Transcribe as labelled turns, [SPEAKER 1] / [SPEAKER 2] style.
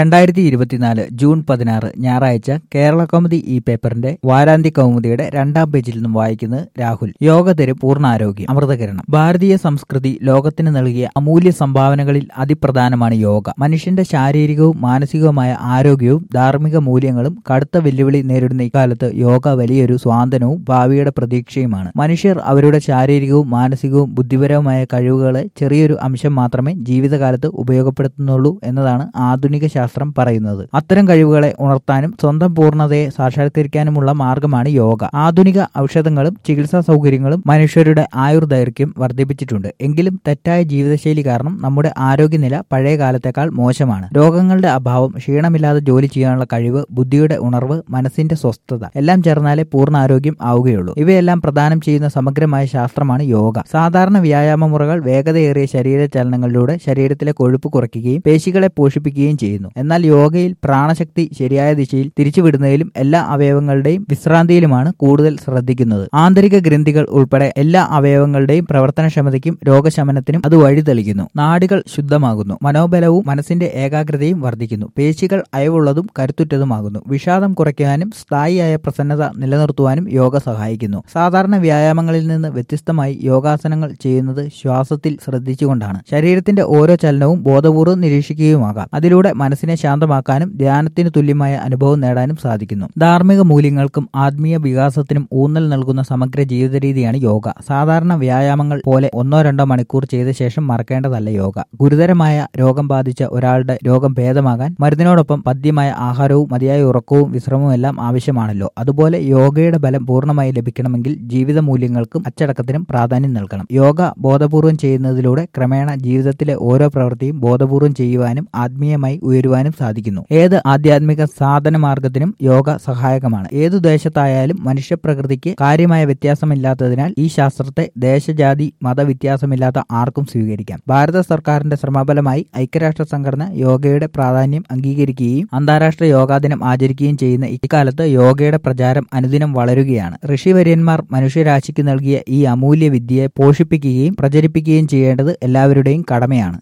[SPEAKER 1] രണ്ടായിരത്തി ഇരുപത്തിനാല് ജൂൺ പതിനാറ് ഞായറാഴ്ച കേരള കൗമുദി ഈ പേപ്പറിന്റെ വാരാന്ത്യ കൗമുദിയുടെ രണ്ടാം പേജിൽ നിന്നും വായിക്കുന്നത് രാഹുൽ യോഗ തരും പൂർണ്ണാരോഗ്യം അമൃതകിരണം ഭാരതീയ സംസ്കൃതി ലോകത്തിന് നൽകിയ അമൂല്യ സംഭാവനകളിൽ അതിപ്രധാനമാണ് യോഗ മനുഷ്യന്റെ ശാരീരികവും മാനസികവുമായ ആരോഗ്യവും ധാർമ്മിക മൂല്യങ്ങളും കടുത്ത വെല്ലുവിളി നേരിടുന്ന ഇക്കാലത്ത് യോഗ വലിയൊരു സ്വാന്തനവും ഭാവിയുടെ പ്രതീക്ഷയുമാണ് മനുഷ്യർ അവരുടെ ശാരീരികവും മാനസികവും ബുദ്ധിപരവുമായ കഴിവുകളെ ചെറിയൊരു അംശം മാത്രമേ ജീവിതകാലത്ത് ഉപയോഗപ്പെടുത്തുന്നുള്ളൂ എന്നതാണ് ആധുനിക ശാസ്ത്രം പറയുന്നത് അത്തരം കഴിവുകളെ ഉണർത്താനും സ്വന്തം പൂർണ്ണതയെ സാക്ഷാത്കരിക്കാനുമുള്ള മാർഗമാണ് യോഗ ആധുനിക ഔഷധങ്ങളും ചികിത്സാ സൗകര്യങ്ങളും മനുഷ്യരുടെ ആയുർദൈർഘ്യം വർദ്ധിപ്പിച്ചിട്ടുണ്ട് എങ്കിലും തെറ്റായ ജീവിതശൈലി കാരണം നമ്മുടെ ആരോഗ്യനില പഴയ കാലത്തേക്കാൾ മോശമാണ് രോഗങ്ങളുടെ അഭാവം ക്ഷീണമില്ലാതെ ജോലി ചെയ്യാനുള്ള കഴിവ് ബുദ്ധിയുടെ ഉണർവ് മനസ്സിന്റെ സ്വസ്ഥത എല്ലാം ചേർന്നാലേ പൂർണ്ണ ആരോഗ്യം ആവുകയുള്ളൂ ഇവയെല്ലാം പ്രദാനം ചെയ്യുന്ന സമഗ്രമായ ശാസ്ത്രമാണ് യോഗ സാധാരണ വ്യായാമ മുറകൾ വേഗതയേറിയ ശരീര ചലനങ്ങളിലൂടെ ശരീരത്തിലെ കൊഴുപ്പ് കുറയ്ക്കുകയും പേശികളെ പോഷിപ്പിക്കുകയും ചെയ്യുന്നു എന്നാൽ യോഗയിൽ പ്രാണശക്തി ശരിയായ ദിശയിൽ തിരിച്ചുവിടുന്നതിലും എല്ലാ അവയവങ്ങളുടെയും വിശ്രാന്തിയിലുമാണ് കൂടുതൽ ശ്രദ്ധിക്കുന്നത് ആന്തരിക ഗ്രന്ഥികൾ ഉൾപ്പെടെ എല്ലാ അവയവങ്ങളുടെയും പ്രവർത്തനക്ഷമതയ്ക്കും രോഗശമനത്തിനും അത് വഴിതെളിക്കുന്നു നാടികൾ ശുദ്ധമാകുന്നു മനോബലവും മനസ്സിന്റെ ഏകാഗ്രതയും വർദ്ധിക്കുന്നു പേശികൾ അയവുള്ളതും കരുത്തുറ്റതുമാകുന്നു വിഷാദം കുറയ്ക്കാനും സ്ഥായിയായ പ്രസന്നത നിലനിർത്തുവാനും യോഗ സഹായിക്കുന്നു സാധാരണ വ്യായാമങ്ങളിൽ നിന്ന് വ്യത്യസ്തമായി യോഗാസനങ്ങൾ ചെയ്യുന്നത് ശ്വാസത്തിൽ ശ്രദ്ധിച്ചുകൊണ്ടാണ് ശരീരത്തിന്റെ ഓരോ ചലനവും ബോധപൂർവ്വം നിരീക്ഷിക്കുകയുമാകാം അതിലൂടെ മനസ്സിനെ ശാന്തമാക്കാനും ധ്യാനത്തിന് തുല്യമായ അനുഭവം നേടാനും സാധിക്കുന്നു ധാർമ്മിക മൂല്യങ്ങൾക്കും ആത്മീയ വികാസത്തിനും ഊന്നൽ നൽകുന്ന സമഗ്ര ജീവിത രീതിയാണ് യോഗ സാധാരണ വ്യായാമങ്ങൾ പോലെ ഒന്നോ രണ്ടോ മണിക്കൂർ ചെയ്ത ശേഷം മറക്കേണ്ടതല്ല യോഗ ഗുരുതരമായ രോഗം ബാധിച്ച ഒരാളുടെ രോഗം ഭേദമാകാൻ മരുന്നിനോടൊപ്പം പദ്യമായ ആഹാരവും മതിയായ ഉറക്കവും വിശ്രമവും എല്ലാം ആവശ്യമാണല്ലോ അതുപോലെ യോഗയുടെ ബലം പൂർണ്ണമായി ലഭിക്കണമെങ്കിൽ ജീവിത മൂല്യങ്ങൾക്കും അച്ചടക്കത്തിനും പ്രാധാന്യം നൽകണം യോഗ ബോധപൂർവം ചെയ്യുന്നതിലൂടെ ക്രമേണ ജീവിതത്തിലെ ഓരോ പ്രവൃത്തിയും ബോധപൂർവം ചെയ്യുവാനും ആത്മീയമായി ഉയരുവാനും സാധിക്കുന്നു ഏത് ആധ്യാത്മിക സാധന മാർഗത്തിനും യോഗ സഹായകമാണ് ഏതു ദേശത്തായാലും മനുഷ്യപ്രകൃതിക്ക് കാര്യമായ വ്യത്യാസമില്ലാത്തതിനാൽ ഈ ശാസ്ത്രത്തെ ദേശജാതി മതവ്യത്യാസമില്ലാത്ത ആർക്കും സ്വീകരിക്കാം ഭാരത സർക്കാരിന്റെ ശ്രമഫലമായി ഐക്യരാഷ്ട്ര സംഘടന യോഗയുടെ പ്രാധാന്യം അംഗീകരിക്കുകയും അന്താരാഷ്ട്ര യോഗാ ദിനം ആചരിക്കുകയും ചെയ്യുന്ന ഇക്കാലത്ത് യോഗയുടെ പ്രചാരം അനുദിനം വളരുകയാണ് ഋഷിവര്യന്മാർ മനുഷ്യരാശിക്ക് നൽകിയ ഈ അമൂല്യ വിദ്യയെ പോഷിപ്പിക്കുകയും പ്രചരിപ്പിക്കുകയും ചെയ്യേണ്ടത് എല്ലാവരുടെയും കടമയാണ്